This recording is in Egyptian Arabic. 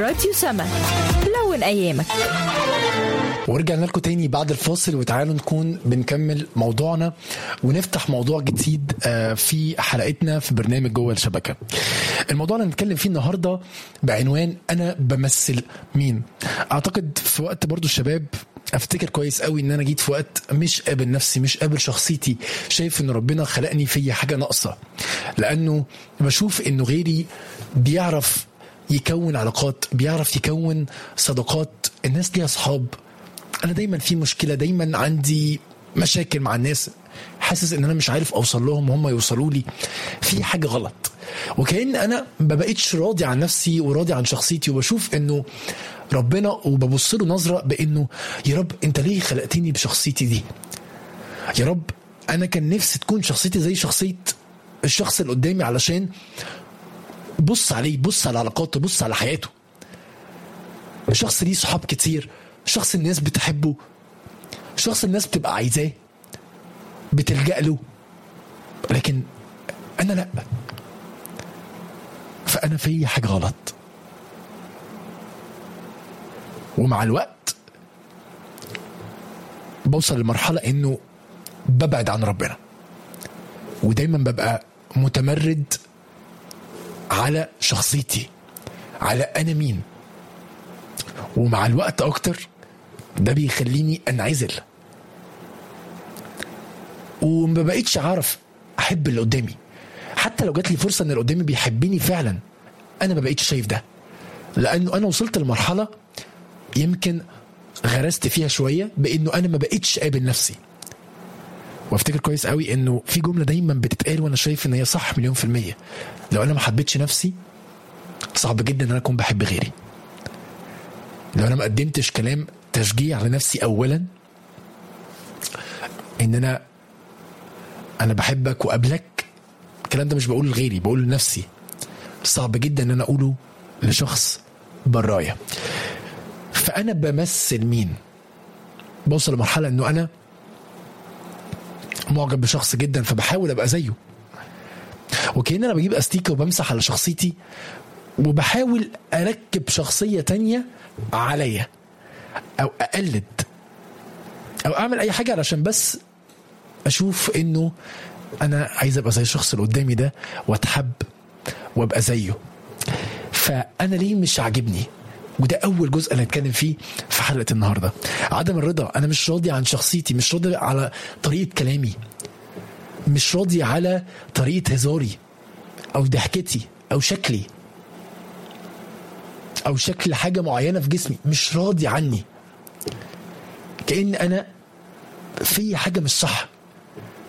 راديو سما لون أيامك ورجعنا لكم تاني بعد الفاصل وتعالوا نكون بنكمل موضوعنا ونفتح موضوع جديد آه، في حلقتنا في برنامج جوه الشبكه. الموضوع اللي هنتكلم فيه النهارده بعنوان انا بمثل مين؟ اعتقد في وقت برضو الشباب افتكر كويس قوي ان انا جيت في وقت مش قابل نفسي مش قابل شخصيتي شايف ان ربنا خلقني فيا حاجه ناقصه لانه بشوف انه غيري بيعرف يكون علاقات بيعرف يكون صداقات الناس ليها اصحاب انا دايما في مشكله دايما عندي مشاكل مع الناس حاسس ان انا مش عارف اوصل لهم وهم يوصلوا لي في حاجه غلط وكأن انا ما بقتش راضي عن نفسي وراضي عن شخصيتي وبشوف انه ربنا وببص له نظره بانه يا رب انت ليه خلقتني بشخصيتي دي يا رب انا كان نفسي تكون شخصيتي زي شخصيه الشخص اللي قدامي علشان بص عليه بص على علاقاته بص على حياته شخص ليه صحاب كتير شخص الناس بتحبه شخص الناس بتبقى عايزاه بتلجأ له لكن انا لا فانا في حاجه غلط ومع الوقت بوصل لمرحله انه ببعد عن ربنا ودايما ببقى متمرد على شخصيتي على انا مين ومع الوقت اكتر ده بيخليني انعزل وما بقيتش عارف احب اللي قدامي حتى لو جات لي فرصه ان اللي قدامي بيحبني فعلا انا ما بقيتش شايف ده لانه انا وصلت لمرحله يمكن غرست فيها شويه بانه انا ما بقيتش قابل نفسي وافتكر كويس قوي انه في جمله دايما بتتقال وانا شايف ان هي صح مليون في الميه لو انا ما حبيتش نفسي صعب جدا ان انا اكون بحب غيري لو انا ما قدمتش كلام تشجيع لنفسي اولا ان انا انا بحبك وقبلك الكلام ده مش بقوله لغيري بقوله لنفسي صعب جدا ان انا اقوله لشخص برايا فانا بمثل مين بوصل لمرحله انه انا معجب بشخص جدا فبحاول ابقى زيه وكأن انا بجيب استيكه وبمسح على شخصيتي وبحاول اركب شخصيه تانية عليا او اقلد او اعمل اي حاجه علشان بس اشوف انه انا عايز ابقى زي الشخص اللي قدامي ده واتحب وابقى زيه فانا ليه مش عاجبني وده اول جزء اللي هنتكلم فيه في حلقه النهارده عدم الرضا انا مش راضي عن شخصيتي مش راضي على طريقه كلامي مش راضي على طريقه هزاري او ضحكتي او شكلي او شكل حاجه معينه في جسمي مش راضي عني كان انا في حاجه مش صح